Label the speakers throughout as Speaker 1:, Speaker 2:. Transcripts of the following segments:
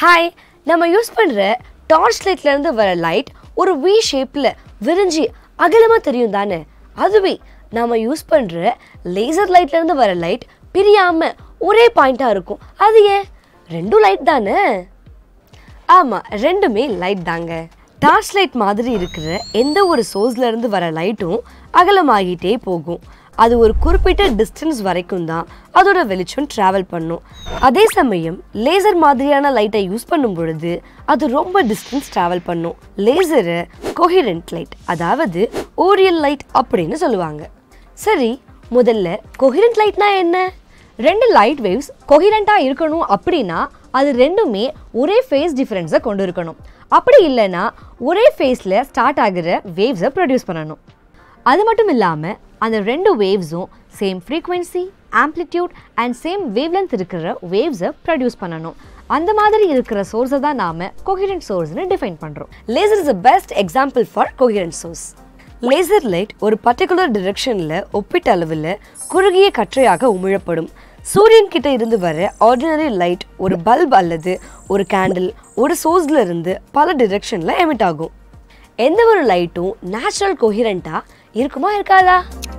Speaker 1: hi நம்ம use பண்ணுற torch லைட்லேருந்து வர லைட் ஒரு வி ஷேப்பில் விரிஞ்சி அகலமாக தெரியும் தானே அதுவே நம்ம யூஸ் பண்ணுற லேசர் லைட்லேருந்து வர லைட் பிரியாமல் ஒரே பாயிண்ட்டாக இருக்கும் அது ஏன் ரெண்டும் லைட் தானே ஆமாம் ரெண்டுமே லைட் தாங்க டார்ச் லைட் மாதிரி இருக்கிற எந்த ஒரு sourceல இருந்து வர லைட்டும் அகலமாகிட்டே போகும் அது ஒரு குறிப்பிட்ட டிஸ்டன்ஸ் வரைக்கும் தான் அதோட வெளிச்சம் ட்ராவல் பண்ணும் அதே சமயம் லேசர் மாதிரியான லைட்டை யூஸ் பண்ணும் பொழுது அது ரொம்ப டிஸ்டன்ஸ் ட்ராவல் பண்ணும் லேசரை கொஹிரண்ட் லைட் அதாவது ஓரியல் லைட் அப்படின்னு சொல்லுவாங்க சரி முதல்ல கொஹிரண்ட் லைட்னா என்ன
Speaker 2: ரெண்டு லைட் வேவ்ஸ் கொஹிரண்ட்டாக இருக்கணும் அப்படின்னா அது ரெண்டுமே ஒரே ஃபேஸ் டிஃப்ரென்ஸை கொண்டு இருக்கணும் அப்படி இல்லைன்னா ஒரே ஃபேஸில் ஸ்டார்ட் ஆகிற வேவ்ஸை ப்ரொடியூஸ் பண்ணணும் அது மட்டும் இல்லாமல் அந்த ரெண்டு வேவ்ஸும் same frequency amplitude and same wavelength இருக்கிற வேவ்ஸை ப்ரொடியூஸ் பண்ணணும் அந்த மாதிரி இருக்கிற சோர்ஸை தான் நாம் கொஹிரண்ட் சோர்ஸ்னு டிஃபைன் பண்ணுறோம்
Speaker 1: laser is the best example for coherent source laser light ஒரு பர்டிகுலர் டிரெக்ஷனில் ஒப்பிட்ட அளவில் குறுகிய கற்றையாக உமிழப்படும் சூரியன் கிட்ட இருந்து வர ஆர்டினரி லைட் ஒரு பல்ப் அல்லது ஒரு கேண்டில் ஒரு சோர்ஸ்ல இருந்து பல டிரெக்ஷனில் எமிட் ஆகும் எந்த ஒரு லைட்டும் நேச்சுரல் கொஹிரண்ட்டாக இருக்குமா இருக்காதா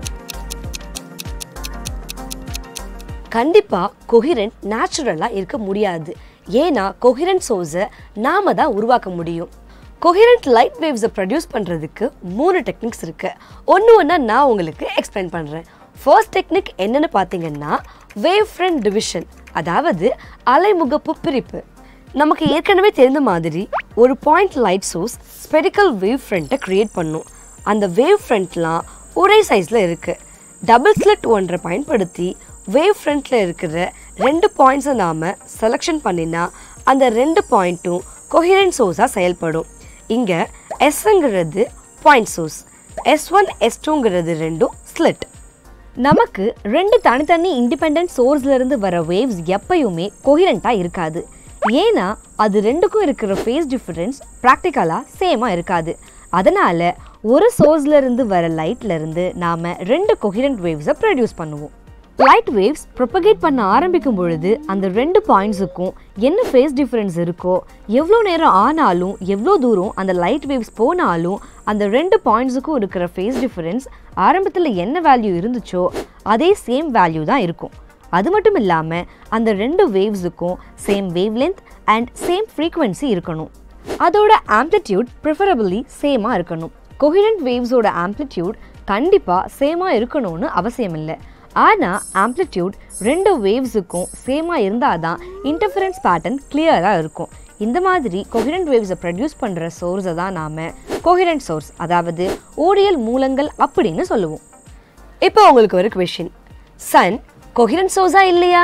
Speaker 1: கண்டிப்பாக கொஹிரண்ட் நேச்சுரலாக இருக்க முடியாது ஏன்னா கொஹிரண்ட் சோர்ஸை நாம தான் உருவாக்க முடியும் கொஹிரண்ட் லைட் வேவ்ஸை ப்ரொடியூஸ் பண்ணுறதுக்கு மூணு டெக்னிக்ஸ் இருக்கு ஒன்று ஒன்றா நான் உங்களுக்கு எக்ஸ்பிளைன் பண்ணுறேன் ஃபர்ஸ்ட் டெக்னிக் என்னன்னு பார்த்தீங்கன்னா வேவ் ஃப்ரண்ட் டிவிஷன் அதாவது அலைமுகப்பு பிரிப்பு நமக்கு ஏற்கனவே தெரிந்த மாதிரி ஒரு point light source spherical wave ஃப்ரண்ட்டை க்ரியேட் பண்ணும் அந்த வேவ் ஃப்ரண்ட்லாம் ஒரே சைஸில் இருக்குது டபுள் ஸ்லிட் ஒன்றை பயன்படுத்தி வேவ் ஃப்ரண்ட்டில் இருக்கிற ரெண்டு பாயிண்ட்ஸை நாம் செலெக்ஷன் பண்ணினா அந்த ரெண்டு பாயிண்ட்டும் கொஹிரண்ட் சோர்ஸாக செயல்படும் இங்கே எஸ்ங்கிறது point source S one S டூங்கிறது ரெண்டும் ஸ்லிட்
Speaker 2: நமக்கு ரெண்டு தனித்தனி இண்டிபெண்ட் சோர்ஸ்ல இருந்து வர வேவ்ஸ் எப்பயுமே கொஹிரண்டா இருக்காது ஏன்னா அது ரெண்டுக்கும் இருக்கிற ஃபேஸ் டிஃபரன்ஸ் ப்ராக்டிக்கலாக சேமாக இருக்காது அதனால ஒரு சோர்ஸ்ல இருந்து வர லைட்ல இருந்து நாம ரெண்டு கொஹிரண்ட் வேவ்ஸை ப்ரொடியூஸ் பண்ணுவோம் லைட் வேவ்ஸ் ப்ரொபகேட் பண்ண ஆரம்பிக்கும் பொழுது அந்த ரெண்டு பாயிண்ட்ஸுக்கும் என்ன ஃபேஸ் டிஃபரன்ஸ் இருக்கோ எவ்வளோ நேரம் ஆனாலும் எவ்வளோ தூரம் அந்த லைட் வேவ்ஸ் போனாலும் அந்த ரெண்டு பாயிண்ட்ஸுக்கும் இருக்கிற ஃபேஸ் டிஃபரன்ஸ் ஆரம்பத்தில் என்ன வேல்யூ இருந்துச்சோ அதே சேம் வேல்யூ தான் இருக்கும் அது மட்டும் இல்லாமல் அந்த ரெண்டு வேவ்ஸுக்கும் same wavelength and same frequency இருக்கணும் அதோட ஆம்ப்ளிடியூட் ப்ரிஃபரபிளி சேமாக இருக்கணும் கொஹிரண்ட் வேவ்ஸோட ஆம்ப்ளிடியூட் கண்டிப்பாக சேமாக இருக்கணும்னு அவசியம் இல்லை ஆனால் ஆம்ப்ளிடியூட் ரெண்டு வேவ்ஸுக்கும் சேமாக இருந்தால் தான் இன்டர்ஃபரன்ஸ் பேட்டர்ன் கிளியராக இருக்கும் இந்த மாதிரி கொஹிரண்ட் வேவ்ஸை ப்ரொடியூஸ் பண்ணுற சோர்ஸை தான் நாம் கொஹிரண்ட் சோர்ஸ் அதாவது ஓரியல் மூலங்கள் அப்படின்னு சொல்லுவோம்
Speaker 1: இப்போ உங்களுக்கு ஒரு கொஷின் சன் கொஹிரண்ட் சோர்ஸா இல்லையா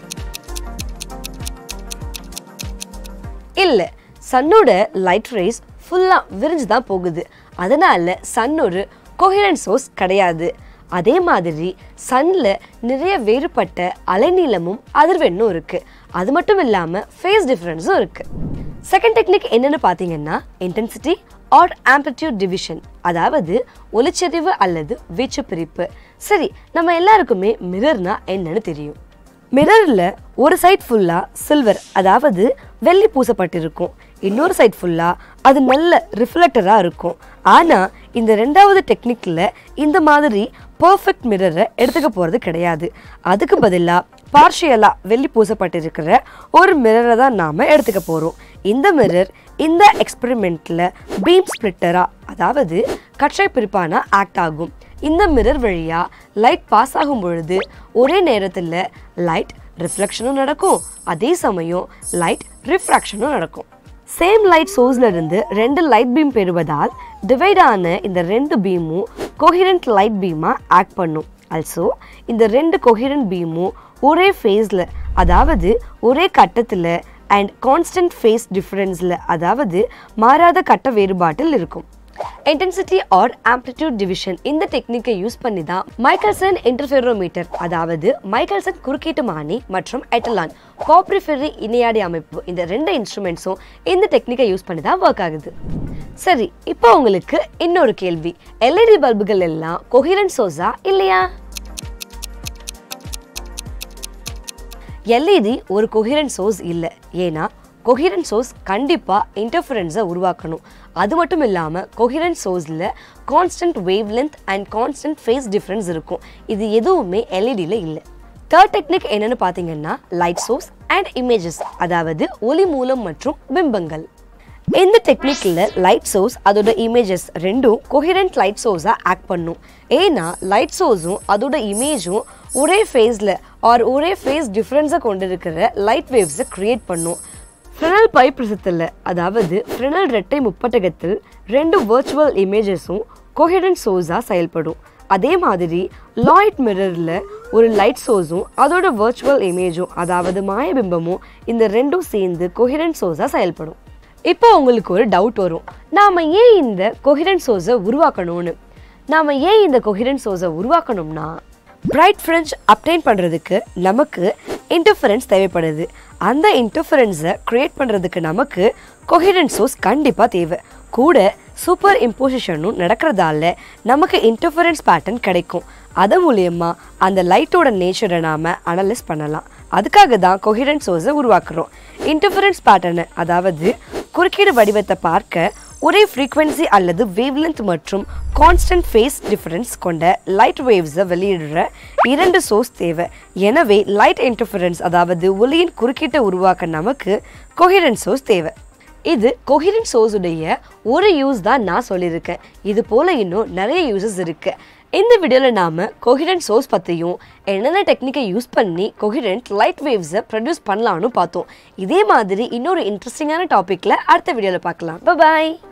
Speaker 1: இல்லை சன்னோட லைட் ரேஸ் ஃபுல்லாக விரிஞ்சு தான் போகுது அதனால சன் ஒரு கொஹிரண்ட் சோர்ஸ் கிடையாது அதே மாதிரி சன்ல நிறைய வேறுபட்ட அலைநீளமும் அதிர்வெண்ணும் இருக்கு அது மட்டும் இல்லாமல் ஃபேஸ் டிஃப்ரென்ஸும் இருக்கு செகண்ட் டெக்னிக் என்னன்னு பார்த்தீங்கன்னா இன்டென்சிட்டி ஆர் ஆம்ப்ளிடியூட் டிவிஷன் அதாவது ஒளிச்செறிவு அல்லது வீச்சு பிரிப்பு சரி நம்ம எல்லாருக்குமே மிரர்னா என்னன்னு தெரியும் மிரரில் ஒரு சைட் ஃபுல்லாக சில்வர் அதாவது வெள்ளி பூசப்பட்டிருக்கும் இன்னொரு சைட் ஃபுல்லாக அது நல்ல ரிஃப்ளெக்டராக இருக்கும் ஆனால் இந்த ரெண்டாவது டெக்னிக்கில் இந்த மாதிரி பர்ஃபெக்ட் மிரரை எடுத்துக்க போகிறது கிடையாது அதுக்கு பதிலாக பார்ஷியலாக வெள்ளி பூசப்பட்டிருக்கிற ஒரு மிரரை தான் நாம் எடுத்துக்க போகிறோம் இந்த மிரர் இந்த எக்ஸ்பெரிமெண்ட்டில் பீம் ஸ்ப்ளிட்டராக அதாவது கற்றை பிரிப்பானா ஆக்ட் ஆகும் இந்த மிரர் வழியாக லைட் பாஸ் ஆகும் பொழுது ஒரே நேரத்தில் லைட் ரிஃப்ளெக்ஷனும் நடக்கும் அதே சமயம் லைட் ரிஃப்ராக்ஷனும் நடக்கும் சேம் லைட் சோர்ஸ்ல இருந்து ரெண்டு லைட் பீம் பெறுவதால் டிவைட் ஆன இந்த ரெண்டு பீமும் கொஹிரண்ட் லைட் பீமாக ஆக்ட் பண்ணும் ஆல்சோ இந்த ரெண்டு கொஹிரண்ட் பீமும் ஒரே ஃபேஸில் அதாவது ஒரே கட்டத்தில் அண்ட் கான்ஸ்டன்ட் ஃபேஸ் டிஃப்ரென்ஸில் அதாவது மாறாத கட்ட வேறுபாட்டில் இருக்கும் இன்டென்சிட்டி ஆர் ஆம்ப்ளிடியூட் டிவிஷன் இந்த டெக்னிக்கை யூஸ் பண்ணி தான் மைக்கேல்சன் இன்டர்ஃபெரோமீட்டர் அதாவது மைக்கேல்சன் குறுக்கீட்டு மானி மற்றும் எட்டலான் காப்ரிஃபெரி இணையாடி அமைப்பு இந்த ரெண்டு இன்ஸ்ட்ருமெண்ட்ஸும் இந்த டெக்னிக்கை யூஸ் பண்ணி தான் ஒர்க் ஆகுது சரி இப்போ உங்களுக்கு இன்னொரு கேள்வி எல்இடி பல்புகள் எல்லாம் கொஹிரண்ட் சோர்ஸா இல்லையா எல்இடி ஒரு கொஹிரண்ட் சோர்ஸ் இல்லை ஏன்னா கொஹிரன் சோர்ஸ் கண்டிப்பாக இன்டர்ஃபரன்ஸை உருவாக்கணும் அது மட்டும் இல்லாமல் கொஹிரன் சோர்ஸில் constant wavelength and constant phase difference இருக்கும் இது எதுவுமே எல்இடியில் இல்லை தேர்ட் டெக்னிக் என்னன்னு பார்த்தீங்கன்னா லைட் சோர்ஸ் அண்ட் இமேஜஸ் அதாவது ஒளி மூலம் மற்றும் பிம்பங்கள் இந்த டெக்னிக்கில் லைட் சோர்ஸ் அதோட இமேஜஸ் ரெண்டும் கொஹிரண்ட் லைட் சோர்ஸாக ஆக்ட் பண்ணும் ஏன்னா லைட் சோர்ஸும் அதோட இமேஜும் ஒரே ஃபேஸில் ஆர் ஒரே ஃபேஸ் டிஃப்ரென்ஸை கொண்டு இருக்கிற லைட் வேவ்ஸை க்ரியேட் பண்ணும் ஃப்ரெனல் பை ப்ரிசத்தில் அதாவது ஃப்ரெனல் ரெட்டை முப்பட்டகத்தில் ரெண்டு வர்ச்சுவல் இமேஜஸும் கொஹிரண்ட் சோர்ஸாக செயல்படும் அதே மாதிரி லாய்ட் மிரரில் ஒரு லைட் சோர்ஸும் அதோட வர்ச்சுவல் இமேஜும் அதாவது மாயபிம்பமும் இந்த ரெண்டும் சேர்ந்து கொஹிரண்ட் சோர்ஸாக செயல்படும் இப்போ உங்களுக்கு ஒரு டவுட் வரும் நாம் ஏன் இந்த கொஹிரண்ட் சோர்ஸை உருவாக்கணும்னு நாம் ஏன் இந்த கொஹிரண்ட் சோர்ஸை உருவாக்கணும்னா பிரைட் ஃப்ரெஞ்ச் அப்டைன் பண்ணுறதுக்கு நமக்கு இன்டர்ஃபரன்ஸ் தேவைப்படுது அந்த இன்டர்ஃபரன்ஸை க்ரியேட் பண்ணுறதுக்கு நமக்கு கொஹிரண்ட் சோர்ஸ் கண்டிப்பாக தேவை கூட சூப்பர் இம்போசிஷனும் நடக்கிறதால நமக்கு இன்டர்ஃபரன்ஸ் பேட்டர்ன் கிடைக்கும் அது மூலயமா அந்த லைட்டோட நேச்சரை நாம் அனலைஸ் பண்ணலாம் அதுக்காக தான் கொஹிரண்ட் சோர்ஸை உருவாக்குறோம் இன்டர்ஃபரன்ஸ் பேட்டர்னை அதாவது குறுக்கீடு வடிவத்தை பார்க்க ஒரே ஃப்ரீக்வன்சி அல்லது வேவ்லென்த் மற்றும் கான்ஸ்டன்ட் ஃபேஸ் டிஃபரன்ஸ் கொண்ட லைட் வேவ்ஸை வெளியிடுற இரண்டு சோர்ஸ் தேவை எனவே லைட் இன்டர்ஃபரன்ஸ் அதாவது ஒளியின் குறுக்கீட்டை உருவாக்க நமக்கு கொஹிரன்ட் சோர்ஸ் தேவை இது கொஹிரன்ட் சோர்ஸுடைய ஒரு யூஸ் தான் நான் சொல்லியிருக்கேன் இது போல இன்னும் நிறைய யூசஸ் இருக்கு இந்த வீடியோவில் நாம கொஹிரன்ட் சோர்ஸ் பற்றியும் என்னென்ன டெக்னிக்கை யூஸ் பண்ணி கொஹிரன்ட் லைட் வேவ்ஸை ப்ரொடியூஸ் பண்ணலாம்னு பார்த்தோம் இதே மாதிரி இன்னொரு இன்ட்ரெஸ்டிங்கான டாப்பிக்கில் அடுத்த வீடியோவில் பார்க்கலாம் பாய்